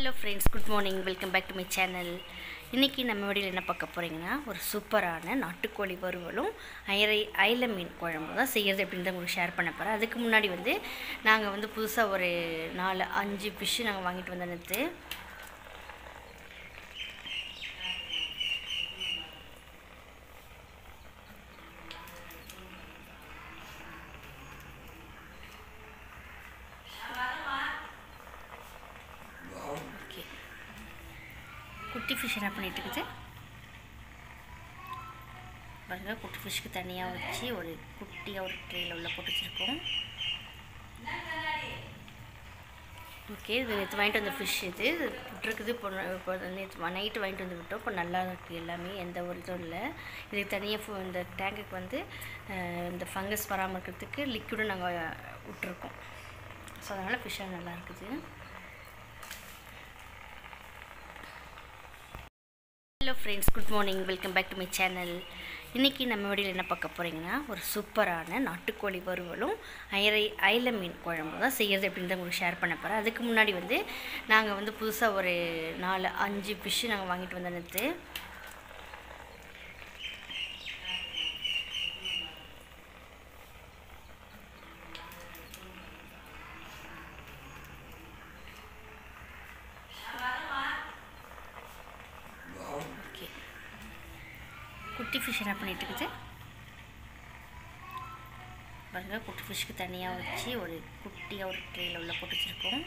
Hello friends good morning welcome back to my channel இன்றைக்கி நம்ம வீடியோவில் என்ன பார்க்க போகிறீங்கன்னா ஒரு சூப்பரான நாட்டுக்கோழி வறுவலும் ஐரை ஐல மீன் குழம்பு தான் செய்கிறது அப்படின்னு உங்களுக்கு ஷேர் பண்ண போகிறேன் அதுக்கு முன்னாடி வந்து நாங்கள் வந்து புதுசாக ஒரு நாலு அஞ்சு ஃபிஷ்ஷு நாங்கள் வாங்கிட்டு வந்த நேற்று ஓகே குட்டி ஃபிஷ் என்ன பண்ணிட்டு இருக்குது பாருங்க குட்டி ஃபிஷ்க்கு தனியாக வச்சு ஒரு குட்டியாக ஒரு ட்ரேயில் உள்ள போட்டு வச்சுருக்கோம் ஓகே இது நேற்று வாங்கிட்டு வந்த ஃபிஷ் இது இது விட்டுருக்குது இப்போ ந- இப்போ நேற்று நைட்டு வாங்கிட்டு வந்து விட்டோம் இப்போ நல்லா இருக்குது எல்லாமே எந்த ஒரு இதுவும் இல்லை இதுக்கு தனியாக இந்த டேங்குக்கு வந்து அஹ், இந்த ஃபங்கஸ் வராமல் இருக்கிறதுக்கு லிக்விடும் நாங்கள் விட்டுருக்கோம் ஸோ அதனால் ஃபிஷ்ஷாக நல்லா இருக்குது hello friends good morning welcome back to my channel இன்றைக்கி நம்ம வீடியோவில் என்ன பார்க்க போகிறீங்கன்னா ஒரு சூப்பரான நாட்டுக்கோழி வறுவலும் ஐரை ஐல மீன் குழம்பு தான் செய்கிறது அப்படின்னு உங்களுக்கு ஷேர் பண்ண போகிறேன் அதுக்கு முன்னாடி வந்து நாங்கள் வந்து புதுசாக ஒரு நாலு அஞ்சு ஃபிஷ்ஷு நாங்கள் வாங்கிட்டு வந்த நேற்று ஓகே குட்டி ஃபிஷ் என்ன பண்ணிட்டு இருக்குது பாருங்க குட்டி ஃபிஷ்க்கு தனியாக வச்சு ஒரு குட்டியாக ஒரு ட்ரேயில் உள்ள போட்டு வச்சுருக்கோம்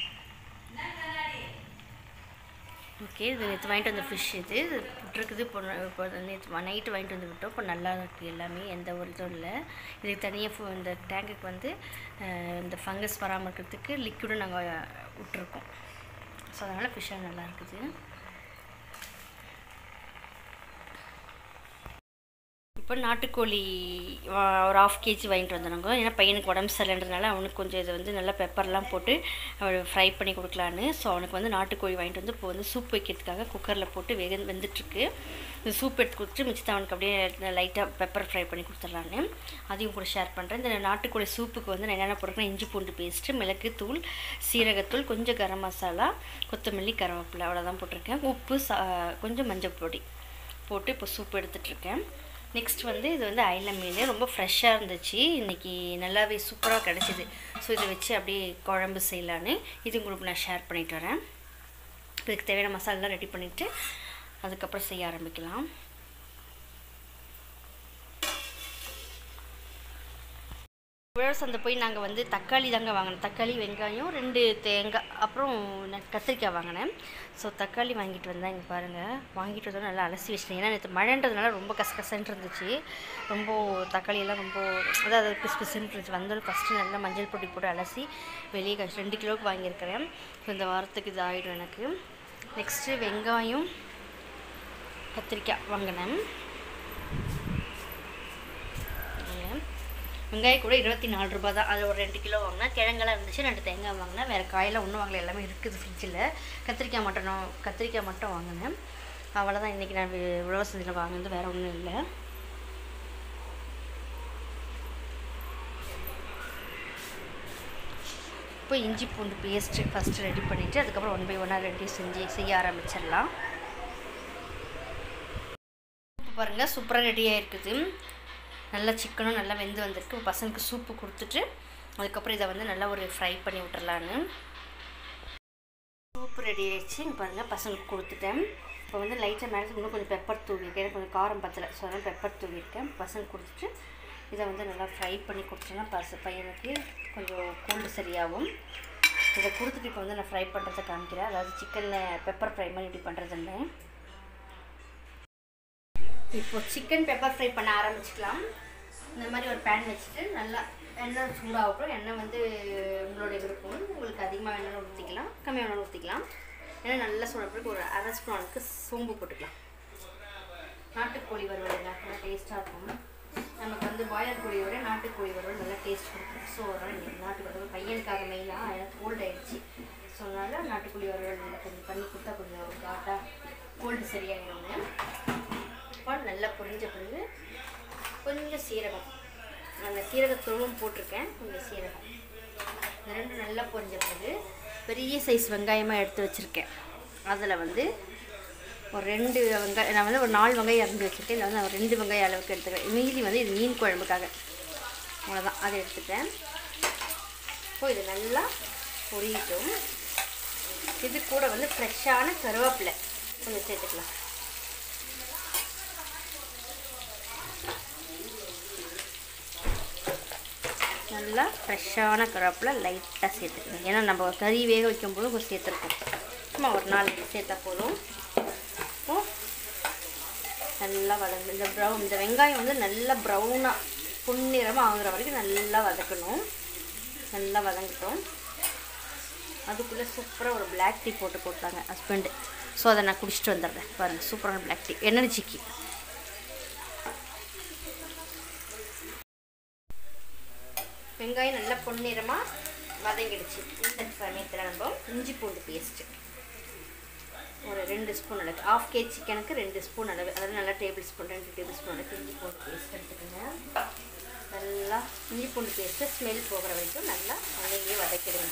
ஓகே இது நேற்று வாங்கிட்டு வந்த ஃபிஷ் இது இது விட்டுருக்குது இப்போ ந- இப்போ நேற்று நைட்டு வாங்கிட்டு வந்து விட்டோம் இப்போ நல்லா இருக்குது எல்லாமே எந்த ஒரு இதுவும் இல்லை இதுக்கு தனியாக இந்த டேங்குக்கு வந்து அஹ், இந்த ஃபங்கஸ் வராமல் இருக்கிறதுக்கு லிக்விடும் நாங்கள் விட்டுருக்கோம் ஸோ அதனால் ஃபிஷ்ஷாக நல்லா இருக்குது இப்போ நாட்டுக்கோழி வா- ஒரு ஆஃப் கேஜி வாங்கிட்டு வந்தாங்க ஏன்னா பையனுக்கு உடம்பு சரியில்லைன்றதுனால அவனுக்கு கொஞ்சம் இதை வந்து நல்லா பெப்பர்லாம் போட்டு ஃப்ரை பண்ணி கொடுக்கலான்னு ஸோ அவனுக்கு வந்து நாட்டுக்கோழி வாங்கிட்டு வந்து இப்போ வந்து சூப் வைக்கிறதுக்காக குக்கரில் போட்டு வேக வெந்துட்டுருக்கு இந்த சூப் எடுத்து கொடுத்துட்டு மிச்சத்தை அவனுக்கு அப்படியே லைட்டாக பெப்பர் ஃப்ரை பண்ணி கொடுத்துட்லான்னு அதையும் கூட ஷேர் பண்ணுறேன் இந்த நாட்டுக்கோழி சூப்புக்கு வந்து நான் என்னென்ன போட்டிருக்கேன் இஞ்சி பூண்டு பேஸ்ட்டு மிளகு தூள் சீரகத்தூள் கொஞ்சம் கரம் மசாலா கொத்தமல்லி கருவேப்பிலை அவ்வளோதான் போட்டிருக்கேன் உப்பு சா கொஞ்சம் மஞ்சள் பொடி போட்டு இப்போ சூப் எடுத்துட்ருக்கேன் நெக்ஸ்ட் வந்து இது வந்து ஐல மீன் ரொம்ப ஃப்ரெஷ்ஷாக இருந்துச்சு இன்றைக்கி நல்லாவே சூப்பராக கிடச்சிது ஸோ இதை வச்சு அப்படியே குழம்பு செய்யலான்னு இது உங்களுக்கு நான் ஷேர் பண்ணிட்டு வரேன் இதுக்கு தேவையான மசாலாலாம் ரெடி பண்ணிவிட்டு அதுக்கப்புறம் செய்ய ஆரம்பிக்கலாம் உழவர் சந்தை போய் நாங்கள் வந்து தக்காளி தாங்க வாங்கினோம் தக்காளி வெங்காயம் ரெண்டு தேங்காய் அப்புறம் நான் கத்திரிக்காய் வாங்கினேன் ஸோ தக்காளி வாங்கிட்டு வந்தேன் இங்கே பாருங்கள் வாங்கிட்டு வந்தோம் நல்லா அலசி வச்சிட்டேன் ஏன்னா நேற்று மழைன்றதுனால ரொம்ப கசகசன்னு இருந்துச்சு ரொம்ப தக்காளி எல்லாம் ரொம்ப அதாவது பிசு பிசுன்னு இருந்துச்சு வந்தோம் ஃபஸ்ட்டு நல்லா மஞ்சள் பொடி போட்டு அலசி வெளியே கழிச்சு ரெண்டு கிலோவுக்கு வாங்கியிருக்கிறேன் ஸோ இந்த வாரத்துக்கு இது ஆகிடும் எனக்கு நெக்ஸ்ட்டு வெங்காயம் கத்திரிக்காய் வாங்கினேன் வாங்கினேன். வெங்காயம் கூட இருபத்தி நாலு ரூபா தான் அது ஒரு ரெண்டு கிலோ வாங்கினேன் கிழங்கெல்லாம் இருந்துச்சு ரெண்டு தேங்காய் வாங்கினேன் வேறு காயெல்லாம் ஒன்றும் வாங்கல எல்லாமே இருக்குது ஃப்ரிட்ஜில் கத்திரிக்காய் மட்டும் நான் கத்திரிக்காய் மட்டும் வாங்கினேன் அவ்வளோதான் இன்றைக்கி நான் வி- உழவர் சந்தையில் வாங்கினது வேறு ஒன்றும் இல்லை இப்போ இஞ்சி பூண்டு பேஸ்ட்டு ஃபஸ்ட்டு ரெடி பண்ணிவிட்டு அதுக்கப்புறம் ஒன் பை ஒன்னாக ரெண்டையும் செஞ்சு செய்ய ஆரம்பிச்சிடலாம் இப்போ பாருங்கள் சூப்பராக ரெடியாக இருக்குது நல்லா சிக்கனும் நல்லா வெந்து வந்திருக்கு இப்போ பசங்களுக்கு சூப்பு கொடுத்துட்டு அதுக்கப்புறம் இதை வந்து நல்லா ஒரு ஃப்ரை பண்ணி விட்டுறலான்னு சூப்பு ரெடி ஆயிடுச்சு இங்கே பாருங்கள் பசங்களுக்கு கொடுத்துட்டேன் இப்போ வந்து லைட்டாக மேலே இன்னும் கொஞ்சம் பெப்பர் தூவிருக்கேன் எனக்கு கொஞ்சம் காரம் பத்தலை ஸோ அதனால் பெப்பர் தூவிருக்கேன் பசங்களுக்கு கொடுத்துட்டு இதை வந்து நல்லா ஃப்ரை பண்ணி கொடுத்தோன்னா பச பையனுக்கு கொஞ்சம் கூண்டு சரியாகும் இதை கொடுத்துட்டு இப்போ வந்து நான் ஃப்ரை பண்ணுறதை காமிக்கிறேன் அதாவது சிக்கனில் பெப்பர் ஃப்ரை மாதிரி இப்படி பண்ணுறதுன்னு இப்போ சிக்கன் பெப்பர் ஃப்ரை பண்ண ஆரம்பிச்சுக்கலாம் இந்த மாதிரி ஒரு பேன் வச்சுட்டு நல்லா எண்ணெய் சூடாகட்டும் எண்ணெய் வந்து உங்களுடைய விருப்பம் உங்களுக்கு அதிகமாக எண்ணெய் ஊற்றிக்கலாம் கம்மியாக எண்ணெய் ஊற்றிக்கலாம் எண்ணெய் நல்லா சூடாக ஒரு அரை ஸ்பூன் அளவுக்கு சோம்பு போட்டுக்கலாம் நாட்டுக்கோழி வறுவலுங்க நல்லா டேஸ்ட்டாக இருக்கும் நமக்கு வந்து பாய்லர் கோழியை விட நாட்டுக்கோழி வறுவல் நல்லா டேஸ்ட் கொடுக்கும் ஸோ அதனால் இன்றைக்கி நாட்டுக்கோழி பையனுக்காக மெயினாக எனக்கு கோல்ட் ஆயிடுச்சு ஸோ அதனால் நாட்டுக்கோழி வறுவல் கொஞ்சம் பண்ணி கொடுத்தா கொஞ்சம் காட்டாக கோல்டு சரியாகிடுங்க பால் நல்லா பொரிஞ்ச பிறகு கொஞ்சம் சீரகம் அந்த சீரகத்தூளும் போட்டிருக்கேன் கொஞ்சம் சீரகம் இந்த ரெண்டும் நல்லா பொரிஞ்ச பிறகு பெரிய சைஸ் வெங்காயமாக எடுத்து வச்சுருக்கேன் அதில் வந்து ஒரு ரெண்டு வெங்காயம் நான் வந்து ஒரு நாலு வெங்காயம் அரைஞ்சி வச்சுருக்கேன் இதில் வந்து நான் ஒரு ரெண்டு வெங்காயம் அளவுக்கு எடுத்துக்கிறேன் மீதி வந்து இது மீன் குழம்புக்காக அவ்வளோதான் அதை எடுத்துட்டேன் இப்போ இது நல்லா பொரியட்டும் இது கூட வந்து ஃப்ரெஷ்ஷான கருவேப்பிலை கொஞ்சம் சேர்த்துக்கலாம் நல்லா ஃப்ரெஷ்ஷான கருவேப்பிலை லைட்டாக சேர்த்துக்கணும் ஏன்னா நம்ம கறி வேக வைக்கும்போது கொஞ்சம் சேர்த்துருக்கோம் சும்மா ஒரு நாள் சேர்த்தா போதும் இப்போ நல்லா வதங்க இந்த ப்ரௌன் இந்த வெங்காயம் வந்து நல்லா ப்ரௌனாக பொன்னிறமாக ஆகுற வரைக்கும் நல்லா வதக்கணும் நல்லா வதங்கட்டும் அதுக்குள்ளே சூப்பராக ஒரு பிளாக் டீ போட்டு கொடுத்தாங்க ஹஸ்பண்டு ஸோ அதை நான் குடிச்சிட்டு வந்துடுறேன் பாருங்கள் சூப்பரான பிளாக் டீ எனர்ஜிக்கு வெங்காயம் நல்லா பொன்னிறமாக வதங்கிடுச்சு இந்த சமயத்தில் நம்ம இஞ்சி பூண்டு பேஸ்ட்டு ஒரு ரெண்டு ஸ்பூன் அளவு ஆஃப் கேஜி சிக்கனுக்கு ரெண்டு ஸ்பூன் அளவு அதாவது நல்லா டேபிள் ஸ்பூன் ரெண்டு டேபிள் ஸ்பூன் அளவுக்கு இஞ்சி பூண்டு பேஸ்ட் எடுத்துக்கோங்க நல்லா இஞ்சி பூண்டு பேஸ்ட்டு ஸ்மெல் போகிற வரைக்கும் நல்லா அங்கேயே வதக்கிடுங்க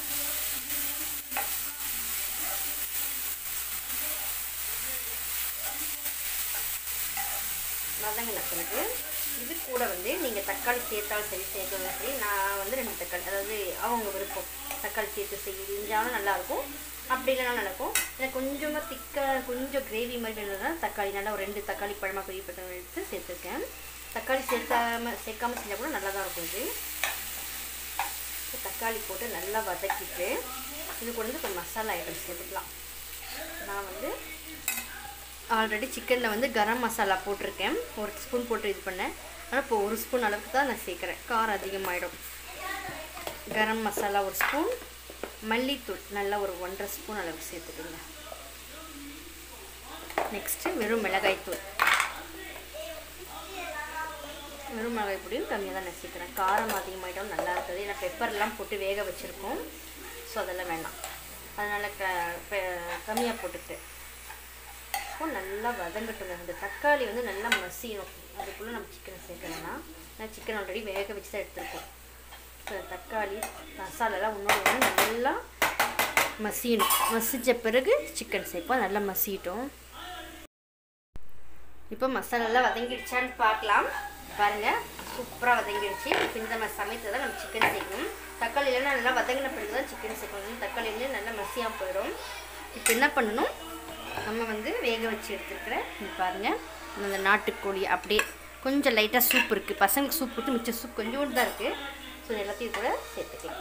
வதங்கின பிறகு இது கூட வந்து நீங்கள் தக்காளி சேர்த்தாலும் சரி சேர்க்கணும் சரி நான் வந்து ரெண்டு தக்காளி அதாவது அவங்க விருப்பம் தக்காளி சேர்த்து செஞ்சாலும் நல்லாயிருக்கும் அப்படி இல்லைனா நல்லாயிருக்கும் எனக்கு கொஞ்சமாக திக்காக கொஞ்சம் கிரேவி மாதிரி வேணும்னா தக்காளி நல்லா ஒரு ரெண்டு தக்காளி பழமாக பெரிய எடுத்து சேர்த்துருக்கேன் தக்காளி சேர்த்தாம சேர்க்காம செஞ்சால் கூட நல்லா தான் இருக்கும் இது தக்காளி போட்டு நல்லா வதக்கிட்டு இது கூட வந்து கொஞ்சம் மசாலா ஐட்டம் சேர்த்துக்கலாம் நான் வந்து ஆல்ரெடி சிக்கனில் வந்து கரம் மசாலா போட்டிருக்கேன் ஒரு ஸ்பூன் போட்டு இது பண்ணேன் ஆனால் இப்போ ஒரு ஸ்பூன் அளவுக்கு தான் நான் சேர்க்குறேன் காரம் அதிகமாகிடும் கரம் மசாலா ஒரு ஸ்பூன் மல்லித்தூள் நல்லா ஒரு ஒன்றரை ஸ்பூன் அளவுக்கு சேர்த்துக்கோங்க நெக்ஸ்ட்டு வெறும் மிளகாய்த்தூள் வெறும் மிளகாய் பொடியும் கம்மியாக தான் நான் சேர்க்குறேன் காரம் அதிகமாகிட்டாலும் நல்லா இருக்குது ஏன்னா பெப்பர்லாம் போட்டு வேக வச்சுருக்கோம் ஸோ அதெல்லாம் வேணாம் அதனால் க கம்மியாக போட்டுக்கிட்டேன் இப்போ நல்லா வதங்கட்டுங்க அந்த தக்காளி வந்து நல்லா மசியணும் அதுக்குள்ளே நம்ம சிக்கனை சேர்க்கணும்னா நான் சிக்கன் ஆல்ரெடி வேக வச்சு தான் எடுத்துருக்கோம் ஸோ தக்காளி மசாலாலாம் இன்னொரு ஒன்று நல்லா மசியணும் மசித்த பிறகு சிக்கன் சேர்ப்போம் நல்லா மசிட்டோம் இப்போ மசாலாலாம் வதங்கிடுச்சான்னு பார்க்கலாம் பாருங்கள் சூப்பராக வதங்கிடுச்சு இப்போ இந்த மாதிரி சமயத்தில் தான் நம்ம சிக்கன் சேர்க்கணும் தக்காளியில் நல்லா வதங்கின பிறகு தான் சிக்கன் சேர்க்கணும் தக்காளியிலே நல்லா மசியாக போயிடும் இப்போ என்ன பண்ணணும் நம்ம வந்து வேக வச்சு எடுத்துருக்கிறேன் இது பாருங்கள் அந்த நாட்டுக்கோழி அப்படியே கொஞ்சம் லைட்டாக சூப் இருக்குது பசங்களுக்கு சூப் விட்டு மிச்சம் சூப் கொஞ்சோண்டு தான் இருக்குது ஸோ எல்லாத்தையும் கூட சேர்த்துக்கலாம்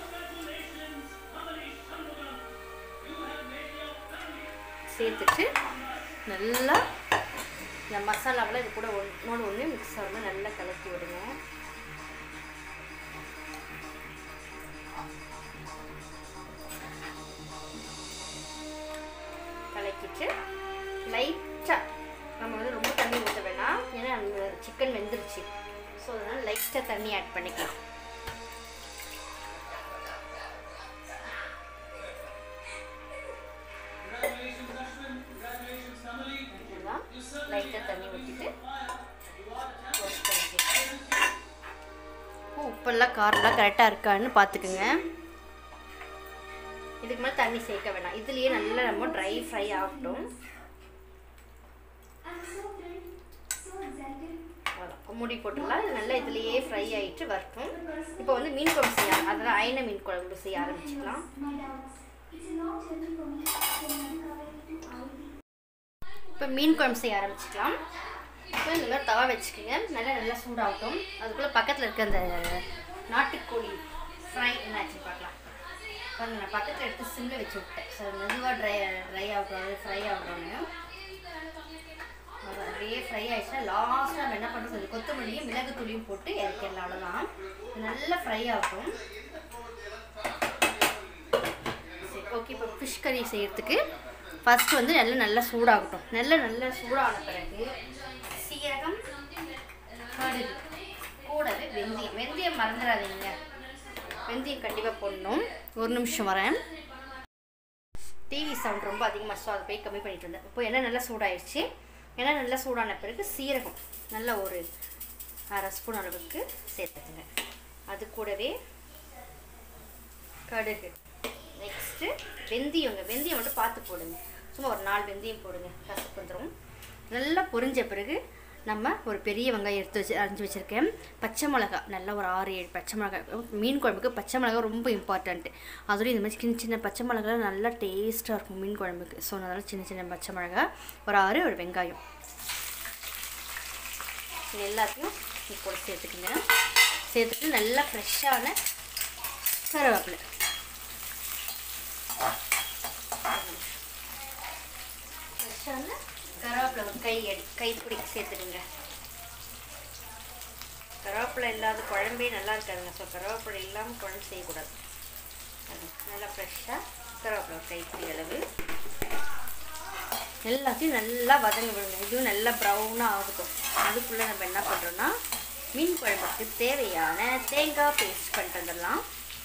சேர்த்துட்டு நல்லா இந்த மசாலாவில் இது கூட ஒன்றோடு ஒன்று மிக்ஸ் ஆகணும் நல்லா கலக்கி விடுங்க கலக்கிட்டு லைட்டாக நம்ம வந்து ரொம்ப தண்ணி ஊற்ற வேணாம் ஏன்னா அந்த சிக்கன் வெந்துருச்சு ஸோ அதனால் லைட்டாக தண்ணி ஆட் பண்ணிக்கலாம் லைட்டாக தண்ணி ஊற்றிட்டு உப்பெல்லாம் காரெல்லாம் கரெக்டாக இருக்கான்னு பார்த்துக்குங்க இதுக்கு மேலே தண்ணி சேர்க்க வேணாம் இதுலேயே நல்லா நம்ம ட்ரை ஃப்ரை ஆகட்டும் மூடி போட்டுடலாம் இது நல்லா இதுலேயே ஃப்ரை ஆகிட்டு வரட்டும் இப்போ வந்து மீன் குழம்பு செய்ய அதெல்லாம் அயன மீன் குழம்பு செய்ய ஆரம்பிச்சுக்கலாம் இப்போ மீன் குழம்பு செய்ய ஆரம்பிச்சுக்கலாம் இப்போ இந்த மாதிரி தவா வச்சுக்கோங்க நல்லா நல்லா சூடாகட்டும் அதுக்குள்ளே பக்கத்தில் இருக்க அந்த நாட்டுக்கோழி ஃப்ரை என்னாச்சு பார்க்கலாம் இப்போ நான் பக்கத்தில் எடுத்து சிம்மில் வச்சு விட்டேன் ஸோ மெதுவாக ட்ரை ட்ரை ஆகட்டும் ஃப்ரை ஆகணும்னு அது அப்படியே ஃப்ரை ஆயிடுச்சுன்னா லாஸ்ட்டாக நம்ம என்ன பண்ணுறோம் கொஞ்சம் கொத்தமல்லியும் மிளகு தூளியும் போட்டு இறக்கிடலாம் அவ்வளோதான் நல்லா ஃப்ரை ஆகட்டும் சரி ஓகே இப்போ ஃபிஷ் கறி செய்கிறதுக்கு ஃபஸ்ட்டு வந்து நல்லா நல்லா சூடாகட்டும் நல்லா நல்லா சூடான பிறகு சீரகம் கடுகு கூடவே வெந்தயம் வெந்தயம் மறந்துடாதீங்க வெந்தயம் கண்டிப்பாக போடணும் ஒரு நிமிஷம் வரேன் டிவி சவுண்ட் ரொம்ப அதிகமாக ஸோ அதை போய் கம்மி பண்ணிட்டு இருந்தேன் இப்போ எண்ணெய் நல்லா சூடாயிடுச்சு எண்ணெய் நல்லா சூடான பிறகு சீரகம் நல்ல ஒரு அரை ஸ்பூன் அளவுக்கு சேர்த்துக்குங்க அது கூடவே கடுகு நெக்ஸ்ட்டு வெந்தயங்க வெந்தயம் மட்டும் பார்த்து போடுங்க சும்மா ஒரு நாலு வெந்தயம் போடுங்க கசப்பு வந்துடும் நல்லா பொரிஞ்ச பிறகு நம்ம ஒரு பெரிய வெங்காயம் எடுத்து வச்சு அரைஞ்சி வச்சுருக்கேன் பச்சை மிளகா நல்லா ஒரு ஆறு ஏழு பச்சை மிளகா மீன் குழம்புக்கு பச்சை மிளகா ரொம்ப இம்பார்ட்டண்ட்டு அதுவும் இந்த மாதிரி சின்ன சின்ன பச்சை மிளகா நல்லா டேஸ்ட்டாக இருக்கும் மீன் குழம்புக்கு ஸோ அதனால் சின்ன சின்ன பச்சை மிளகா ஒரு ஆறு ஒரு வெங்காயம் இது எல்லாத்தையும் இது கூட சேர்த்துக்குங்க சேர்த்துட்டு நல்லா ஃப்ரெஷ்ஷான கருவேப்பிலை ஃப்ரெஷ்ஷான கருவேப்பிலை ஒரு கை அடி கைப்பிடி சேர்த்துடுங்க கருவேப்பிலை இல்லாத குழம்பே நல்லா இருக்காதுங்க ஸோ கருவேப்பிலை இல்லாமல் குழம்பு செய்யக்கூடாது அது நல்லா ஃப்ரெஷ்ஷாக கருவேப்பிலை ஒரு கைப்பிடி அளவு எல்லாத்தையும் நல்லா வதங்க விடுங்க இதுவும் நல்லா ப்ரௌனாக ஆகட்டும் அதுக்குள்ளே நம்ம என்ன பண்ணுறோன்னா மீன் குழம்புக்கு தேவையான தேங்காய் பேஸ்ட் பண்ணிட்டு வந்துடலாம்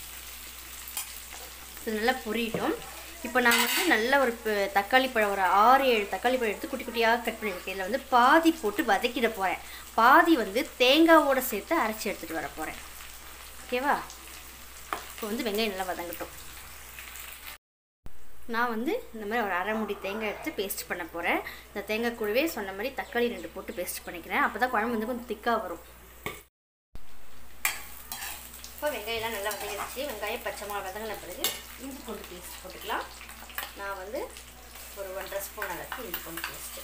இது நல்லா புரியட்டும் இப்போ நான் வந்து நல்ல ஒரு ப- தக்காளி பழம் ஒரு ஆறு ஏழு தக்காளி பழம் எடுத்து குட்டி குட்டியாக கட் பண்ணியிருக்கேன் இதில் வந்து பாதி போட்டு வதக்கிட போகிறேன் பாதி வந்து தேங்காவோட சேர்த்து அரைச்சி எடுத்துகிட்டு வர போகிறேன் ஓகேவா இப்போ வந்து வெங்காயம் நல்லா வதங்கட்டும் நான் வந்து இந்த மாதிரி ஒரு அரை முடி தேங்காய் எடுத்து பேஸ்ட் பண்ண போகிறேன் இந்த தேங்காய் கூடவே சொன்ன மாதிரி தக்காளி ரெண்டு போட்டு பேஸ்ட் பண்ணிக்கிறேன் அப்போ தான் குழம்பு வந்து கொஞ்சம் திக்காக வரும் இப்போ வெங்காயம்லாம் நல்லா வதங்கிடுச்சு வெங்காயம் பச்சை மிளகா வதங்கின பிறகு இஞ்சி பூண்டு பேஸ்ட் போட்டுக்கலாம் நான் வந்து ஒரு ஒன்றரை ஸ்பூன் அளவுக்கு இஞ்சி பூண்டு பேஸ்ட்டு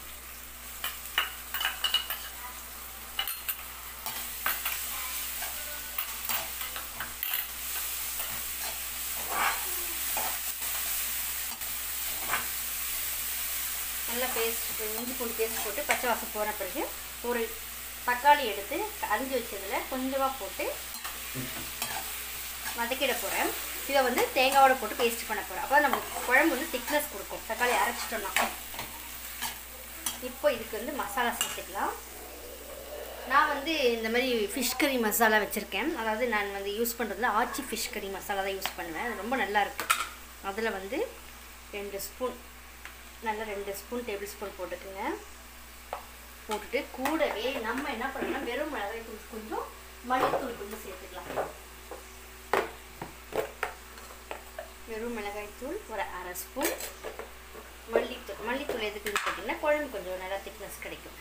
நல்லா பேஸ்ட் இஞ்சி பூண்டு பேஸ்ட் போட்டு பச்சை வாசம் போன பிறகு ஒரு தக்காளி எடுத்து அரிஞ்சு வச்சதில் கொஞ்சமாக போட்டு வதக்கிட போகிறேன் இதை வந்து தேங்காவோட போட்டு பேஸ்ட் பண்ண போகிறேன் அப்போ நம்ம குழம்பு வந்து திக்னஸ் கொடுக்கும் தக்காளி அரைச்சிட்டோம்னா இப்போ இதுக்கு வந்து மசாலா சேர்த்துக்கலாம் நான் வந்து இந்த மாதிரி ஃபிஷ் கறி மசாலா வச்சுருக்கேன் அதாவது நான் வந்து யூஸ் பண்ணுறது ஆச்சி ஃபிஷ் கறி மசாலா தான் யூஸ் பண்ணுவேன் அது ரொம்ப நல்லா இருக்கு அதில் வந்து ரெண்டு ஸ்பூன் நல்லா ரெண்டு ஸ்பூன் டேபிள் ஸ்பூன் போட்டுக்குங்க போட்டுட்டு கூடவே நம்ம என்ன பண்ணணும்னா வெறும் மிளகாய் தூள் கொஞ்சம் மல்லித்தூள் கொஞ்சம் சேர்த்துக்கலாம் வெறும் மிளகாய் தூள் ஒரு அரை ஸ்பூன் மல்லித்தூள் மல்லித்தூள் எதுக்குன்னு பார்த்தீங்கன்னா குழம்பு கொஞ்சம் நல்லா திக்னஸ் கிடைக்கும்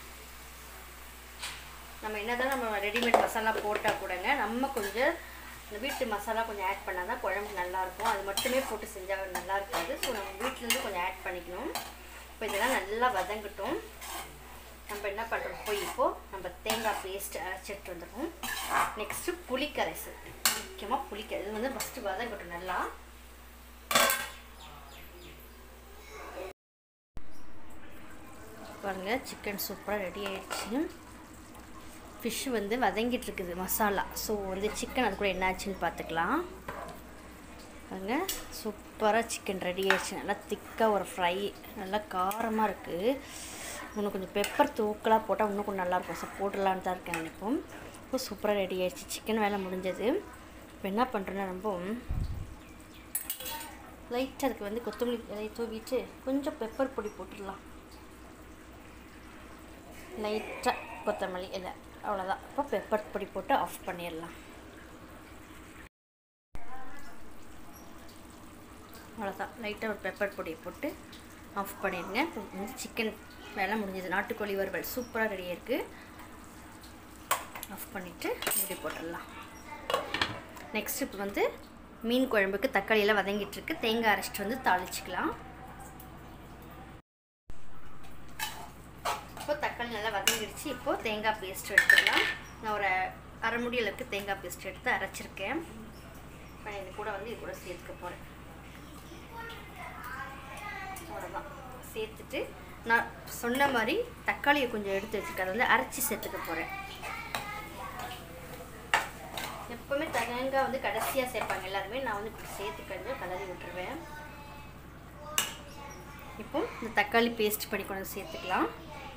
நம்ம என்னதான் நம்ம ரெடிமேட் மசாலா போட்டால் கூடங்க நம்ம கொஞ்சம் இந்த வீட்டு மசாலா கொஞ்சம் ஆட் பண்ணால் தான் குழம்பு நல்லாயிருக்கும் அது மட்டுமே போட்டு செஞ்சால் நல்லா இருக்காது ஸோ நம்ம வீட்டிலேருந்து கொஞ்சம் ஆட் பண்ணிக்கணும் இப்போ இதெல்லாம் நல்லா வதங்கட்டும் நம்ம என்ன பண்ணுறோம் போய் இப்போது நம்ம தேங்காய் பேஸ்ட் அரைச்சிட்டு வந்துடுவோம் நெக்ஸ்ட்டு புளிக்கரைசல் முக்கியமாக புளிக்கரை இது வந்து ஃபஸ்ட்டு வதங்கட்டும் நல்லா பாருங்கள் சிக்கன் சூப்பராக ரெடி ஆயிடுச்சு ஃபிஷ் வந்து வதங்கிட்டு இருக்குது மசாலா ஸோ வந்து சிக்கன் அது கூட என்ன ஆச்சுன்னு பார்த்துக்கலாம் பாருங்க சூப்பராக சிக்கன் ரெடி ஆயிடுச்சு நல்லா திக்காக ஒரு ஃப்ரை நல்லா காரமாக இருக்குது இன்னும் கொஞ்சம் பெப்பர் தூக்கலாக போட்டால் இன்னும் கொஞ்சம் நல்லாயிருக்கும் ஸோ போட்டுடலான்னு தான் இருக்கேன் இப்போ இப்போ சூப்பராக ரெடி ஆயிடுச்சு சிக்கன் வேலை முடிஞ்சது இப்போ என்ன பண்ணுறேன்னா ரொம்ப லைட்டாக அதுக்கு வந்து கொத்தமல்லி இலையை தூவிட்டு கொஞ்சம் பெப்பர் பொடி போட்டுடலாம் லைட்டாக கொத்தமல்லி இலை அவ்வளோதான் இப்போ பெப்பர் பொடி போட்டு ஆஃப் பண்ணிடலாம் அவ்வளோதான் லைட்டாக ஒரு பெப்பர் பொடியை போட்டு ஆஃப் பண்ணிடுங்க இப்போ வந்து சிக்கன் வேலை முடிஞ்சது நாட்டுக்கோழி வறுவல் சூப்பராக ரெடியாக இருக்குது ஆஃப் பண்ணிவிட்டு மூடி போட்டுடலாம் நெக்ஸ்ட் இப்போ வந்து மீன் குழம்புக்கு தக்காளியெல்லாம் வதங்கிட்டு இருக்கு தேங்காய் அரைச்சிட்டு வந்து தாளிச்சிக்கலாம் இப்போ தக்காளி நல்லா வதங்கிடுச்சு இப்போது தேங்காய் பேஸ்ட் எடுத்துக்கலாம் நான் ஒரு அரை முடி அளவுக்கு தேங்காய் பேஸ்ட் எடுத்து அரைச்சிருக்கேன் இப்போ இது கூட வந்து இது கூட சேர்த்துக்க போகிறேன் அவ்வளோதான் சேர்த்துட்டு நான் சொன்ன மாதிரி தக்காளியை கொஞ்சம் எடுத்து வச்சுருக்கேன் அதை வந்து அரைச்சி சேர்த்துக்க போகிறேன் எப்போவுமே தேங்காய் வந்து கடைசியாக சேர்ப்பாங்க எல்லாருமே நான் வந்து இப்படி சேர்த்து கொஞ்சம் கலரி விட்டுருவேன் இப்போ இந்த தக்காளி பேஸ்ட் பண்ணி கொண்டு வந்து சேர்த்துக்கலாம்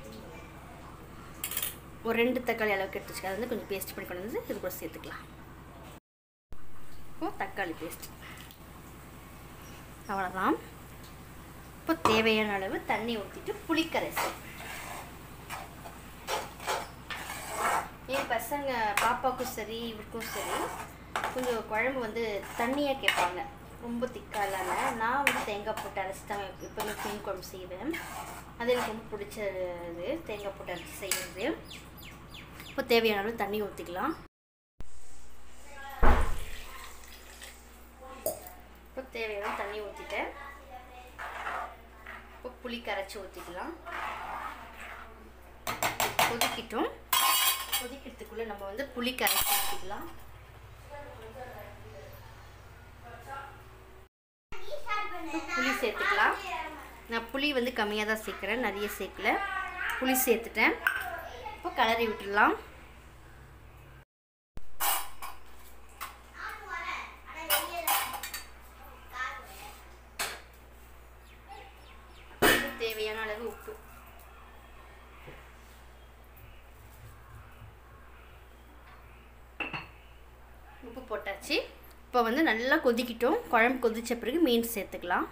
ஒரு ரெண்டு தக்காளி அளவுக்கு எடுத்து வச்சுக்க அதை வந்து கொஞ்சம் பேஸ்ட் பண்ணி கொண்டு வந்து இது கூட சேர்த்துக்கலாம் இப்போ தக்காளி பேஸ்ட் அவ்வளோதான் இப்போ தேவையான அளவு தண்ணி ஊற்றிட்டு புளிக்கரைசல் என் பசங்க பாப்பாவுக்கும் சரி இவருக்கும் சரி கொஞ்சம் குழம்பு வந்து தண்ணியாக கேட்பாங்க ரொம்ப திக்கா இல்லாமல் நான் வந்து தேங்காய் போட்டு அரைச்சி தான் எப்போவுமே மீன் குழம்பு செய்வேன் அது எனக்கு ரொம்ப பிடிச்சது தேங்காய் போட்டு அரைச்சி செய்கிறது இப்போ தேவையான அளவு தண்ணி ஊற்றிக்கலாம் இப்போ தேவையான தண்ணி ஊற்றிட்டேன் இப்போ புளி கரைச்சி ஊற்றிக்கலாம் கொதிக்கிட்டோம் கொதிக்கிறதுக்குள்ளே நம்ம வந்து புளி கரைச்சி ஊற்றிக்கலாம் புளி சேர்த்துக்கலாம் நான் புளி வந்து கம்மியாக தான் சேர்க்குறேன் நிறைய சேர்க்கல புளி சேர்த்துட்டேன் இப்போ கலரி விட்டுடலாம் தேவையான அளவு உப்பு உப்பு போட்டாச்சு இப்போ வந்து நல்லா கொதிக்கிட்டோம் குழம்பு கொதிச்ச பிறகு மீன் சேர்த்துக்கலாம்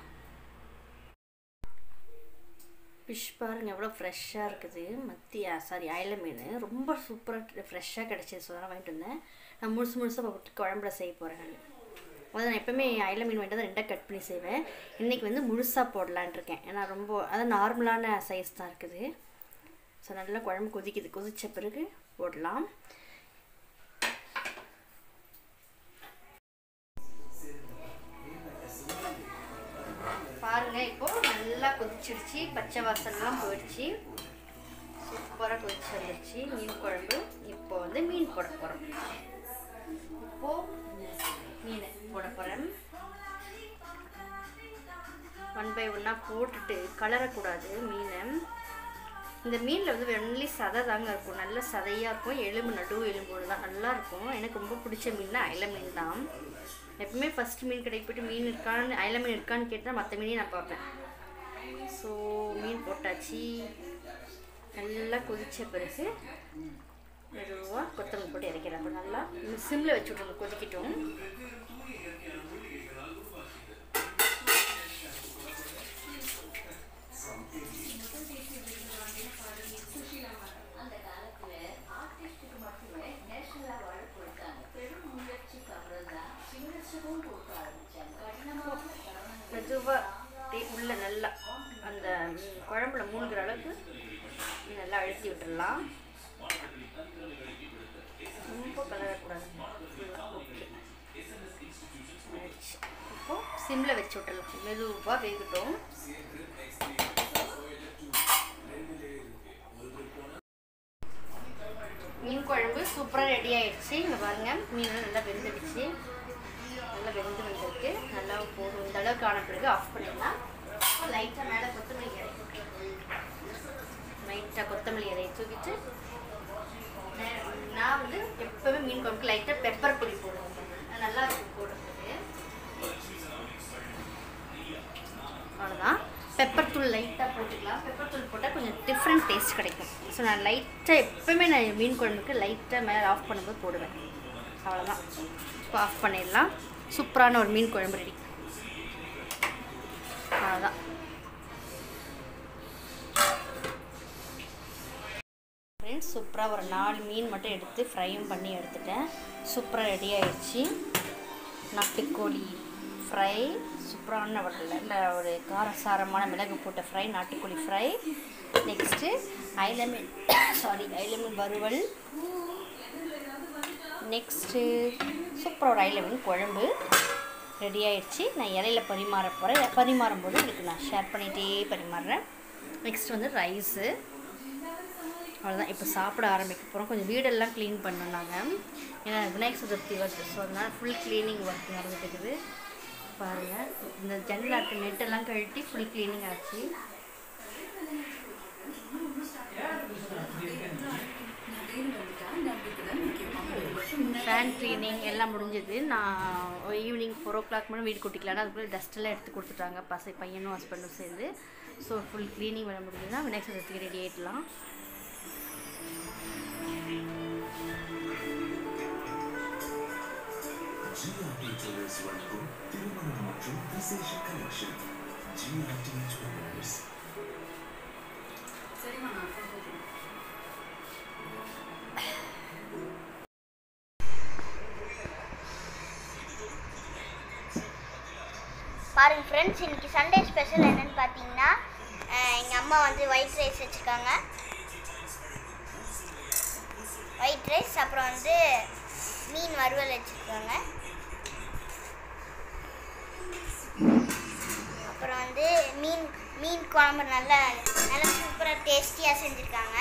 ஃபிஷ் பாருங்கள் எவ்வளோ ஃப்ரெஷ்ஷாக இருக்குது மத்தி சாரி அயல மீன் ரொம்ப சூப்பராக ஃப்ரெஷ்ஷாக கிடச்சிது ஸோ அதெல்லாம் வாங்கிட்டு வந்தேன் நான் முழுசு முழுசாக போட்டு குழம்புல செய்ய போகிறேன் நான் அதாவது நான் எப்போவுமே அயல மீன் வாங்கிட்டு தான் ரெண்டாக கட் பண்ணி செய்வேன் இன்றைக்கி வந்து முழுசாக போடலான் இருக்கேன் ஏன்னா ரொம்ப அதான் நார்மலான சைஸ் தான் இருக்குது ஸோ நல்லா குழம்பு கொதிக்குது கொதித்த பிறகு போடலாம் பாருங்க இப்போ நல்லா கொதிச்சிடுச்சு பச்சை வாசனைலாம் போயிடுச்சு சூப்பராக கொதிச்சு வந்துடுச்சு மீன் குழம்பு இப்போ வந்து மீன் போட போகிறோம் இப்போ மீன் போட போகிறேன் ஒன் பை ஒன்னாக போட்டுட்டு கலரக்கூடாது மீனை இந்த மீனில் வந்து வெள்ளி சதை தாங்க இருக்கும் நல்ல சதையாக இருக்கும் எலும்பு நடு எலும்போடு தான் நல்லா இருக்கும் எனக்கு ரொம்ப பிடிச்ச மீன்னா அயல மீன் தான் எப்பவுமே ஃபஸ்ட் மீன் கடைக்கு போய்ட்டு மீன் இருக்கான்னு அயல மீன் இருக்கான்னு கேட்டால் மற்ற மீனையும் நான் பார்ப்பேன் ஸோ மீன் போட்டாச்சு நல்லா கொதித்த பிறகு மெதுவாக கொத்தமல்லி போட்டு இறக்கிறேன் அப்போ நல்லா சிம்மில் வச்சு விட்ருங்க கொதிக்கிட்டோம் மெதுவாக உள்ள நல்லா அந்த குழம்புல மூழ்கிற அளவுக்கு நல்லா அழுத்தி விட்டுடலாம் ரொம்ப கலரக்கூடாது ஓகே ஆயிடுச்சு இப்போ சிம்மில் வச்சு விட்டுடலாம் மெதுவாக வேகட்டும் மீன் குழம்பு சூப்பராக ரெடி ஆயிடுச்சு இங்கே பாருங்கள் மீன் நல்லா வெந்துடுச்சு நல்லா வெந்து வந்திருக்கு நல்லா போதும் இந்த அளவுக்கு ஆன பிறகு ஆஃப் பண்ணிடலாம் லைட்டாக மேலே கொத்தமல்லி இறை லைட்டாக கொத்தமல்லி இறையை தூக்கிட்டு நான் வந்து எப்போவுமே மீன் குழம்புக்கு லைட்டாக பெப்பர் பொடி போடுவேன் நல்லா இருக்கும் போடுறதுக்கு அவ்வளோதான் பெப்பர் தூள் லைட்டாக போட்டுக்கலாம் பெப்பர் தூள் போட்டால் கொஞ்சம் டிஃப்ரெண்ட் டேஸ்ட் கிடைக்கும் ஸோ நான் லைட்டாக எப்போவுமே நான் மீன் குழம்புக்கு லைட்டாக மேலே ஆஃப் பண்ணும்போது போடுவேன் அவ்வளோதான் இப்போ ஆஃப் பண்ணிடலாம் சூப்பரான ஒரு மீன் குழம்பு ரெடி அவ்வளோதான் ஃப்ரெண்ட்ஸ் சூப்பராக ஒரு நாலு மீன் மட்டும் எடுத்து ஃப்ரையும் பண்ணி எடுத்துட்டேன் சூப்பராக ரெடி ஆயிடுச்சு நாட்டுக்கோழி ஃப்ரை சூப்பரான ஒரு நல்ல ஒரு காரசாரமான மிளகு போட்ட ஃப்ரை நாட்டுக்கோழி ஃப்ரை நெக்ஸ்ட்டு ஐலமீன் சாரி ஐலமீன் வறுவல் நெக்ஸ்ட்டு சூப்பராக ஒரு ஐலமீன் குழம்பு ரெடி ஆயிடுச்சு நான் இலையில பரிமாற போகிறேன் பரிமாறும் போது உங்களுக்கு நான் ஷேர் பண்ணிகிட்டே பரிமாறுறேன் நெக்ஸ்ட் வந்து ரைஸு அவ்வளோதான் இப்போ சாப்பிட ஆரம்பிக்க போகிறோம் கொஞ்சம் வீடெல்லாம் க்ளீன் பண்ணோம் நாங்கள் ஏன்னா விநாயகர் சதுர்த்தி வருது ஸோ அதனால் ஃபுல் க்ளீனிங் ஒர்க் நடந்துட்டு இருக்குது பாருங்கள் இந்த ஜன்னலாக இருக்க நெட்டெல்லாம் கழட்டி ஃபுல் க்ளீனிங் ஆச்சு ஃபேன் க்ளீனிங் எல்லாம் முடிஞ்சது நான் ஈவினிங் ஃபோர் ஓ கிளாக் மேலே வீடு கூட்டிக்கலான்னு அதுக்குள்ளே டஸ்ட்டெல்லாம் எடுத்து கொடுத்துட்டாங்க பசை பையனும் ஹஸ்பண்டும் சேர்ந்து ஸோ ஃபுல் க்ளீனிங் வேலை முடிஞ்சதுன்னா விநாயகர் சதுர்த்திக்கு ரெடி ஆகிடலாம் ஜிஆர்டி ஜுவல்லர்ஸ் வழங்கும் திருமணம் மற்றும் விசேஷ கலெக்ஷன் ஜிஆர்டி ஜுவல்லர்ஸ் பாருங்க ஃப்ரெண்ட்ஸ் இன்னைக்கு சண்டே ஸ்பெஷல் என்னன்னு பார்த்தீங்கன்னா எங்கள் அம்மா வந்து ஒயிட் ரைஸ் வச்சுருக்காங்க ஒயிட் ரைஸ் அப்புறம் வந்து மீன் வறுவல் வச்சுருக்காங்க அப்புறம் வந்து மீன் மீன் குழம்பு நல்லா நல்லா சூப்பராக டேஸ்டியாக செஞ்சுருக்காங்க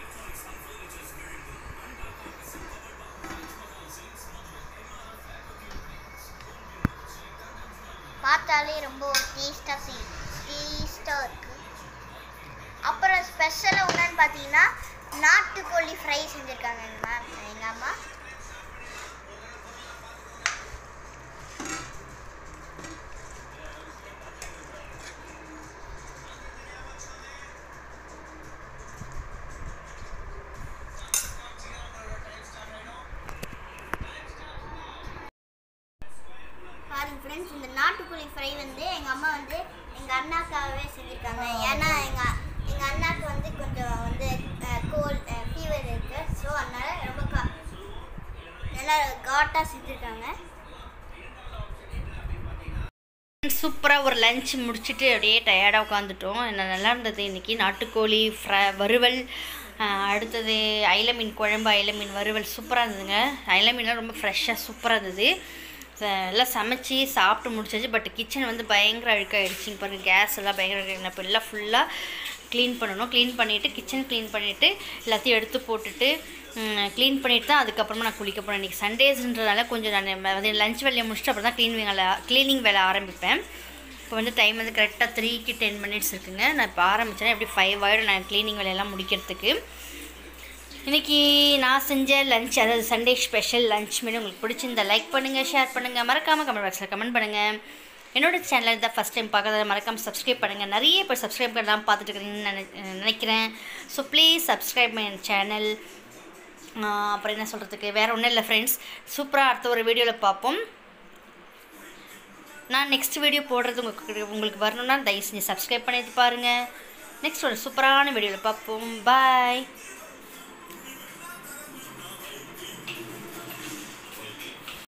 பார்த்தாலே ரொம்ப டேஸ்டாக டேஸ்டாக இருக்கு அப்புறம் ஸ்பெஷலாக என்னன்னு பார்த்தீங்கன்னா நாட்டுக்கோழி ஃப்ரை செஞ்சுருக்காங்க எங்கள் மேம் எங்கள் அம்மா பாருங்க ஃப்ரெண்ட்ஸ் இந்த நாட்டுக்கோழி ஃப்ரை வந்து எங்கள் அம்மா வந்து எங்கள் அண்ணாக்காகவே செஞ்சுருக்காங்க ஏன்னா எங்கள் எங்கள் அண்ணாக்கு வந்து கொஞ்சம் வந்து கோல்ட் ஃபீவர் இருக்கு ஸோ அதனால ரொம்ப கா நல்லா காட்டாக செஞ்சுருக்காங்க சூப்பராக ஒரு லஞ்ச் முடிச்சுட்டு அப்படியே டயர்டாக உட்காந்துட்டோம் என்ன நல்லா இருந்தது இன்றைக்கி நாட்டுக்கோழி ஃப்ரை வறுவல் ஆஹ் அடுத்தது அயில மீன் குழம்பு அயில மீன் வறுவல் சூப்பராக இருந்ததுங்க அயில மீன்லாம் ரொம்ப ஃப்ரெஷ்ஷாக சூப்பராக இருந்தது அஹ் எல்லாம் சமைச்சு சாப்பிட்டு முடிச்சாச்சு பட் கிச்சன் வந்து பயங்கர அழுக்காயிடுச்சு இங்கே பாருங்கள் கேஸ் எல்லாம் பயங்கர அழுக்காயிடுச்சு. இப்போ எல்லாம் ஃபுல்லாக க்ளீன் பண்ணணும் க்ளீன் பண்ணிவிட்டு கிச்சன் க்ளீன் பண்ணிவிட்டு எல்லாத்தையும் எடுத்து போட்டுட்டு க்ளீன் பண்ணிட்டு தான் அதுக்கப்புறமா நான் குளிக்க போகிறேன் இன்றைக்கி சண்டேஸ்ன்றதால கொஞ்சம் நான் லஞ்ச் வேலையை முடிச்சுட்டு அப்புறம் தான் க்ளீன் வேலை க்ளீனிங் வேலை ஆரம்பிப்பேன் இப்போ வந்து டைம் வந்து கரெக்டாக த்ரீக்கு டென் மினிட்ஸ் இருக்குங்க நான் இப்போ ஆரம்பித்தேன் எப்படி ஃபைவ் ஆயிடும் நான் க்ளீனிங் வேலையெல்லாம் முடிக்கிறதுக்கு இன்றைக்கி நான் செஞ்ச லஞ்ச் அதாவது சண்டே ஸ்பெஷல் லஞ்ச் மெனு உங்களுக்கு பிடிச்சிருந்தா லைக் பண்ணுங்கள் ஷேர் பண்ணுங்கள் மறக்காமல் கமெண்ட் பாக்ஸில் கமெண்ட் பண்ணுங்கள் என்னோட சேனலை தான் ஃபஸ்ட் டைம் பார்க்கறத மறக்காமல் சப்ஸ்கிரைப் பண்ணுங்கள் நிறைய பேர் சப்ஸ்கிரைப் பண்ணலாம் பார்த்துட்டு இருக்கிறீங்கன்னு நினை நினைக்கிறேன் so please subscribe my channel அப்புறம் என்ன சொல்கிறதுக்கு வேறு ஒன்றும் இல்லை ஃப்ரெண்ட்ஸ் சூப்பராக அடுத்த ஒரு வீடியோவில் பார்ப்போம் நான் நெக்ஸ்ட் வீடியோ போடுறது உங்களுக்கு உங்களுக்கு வரணும்னா தயவு செஞ்சு சப்ஸ்கிரைப் பண்ணிட்டு பாருங்கள் நெக்ஸ்ட் ஒரு சூப்பரான வீடியோவில் பார்ப்போம் பாய்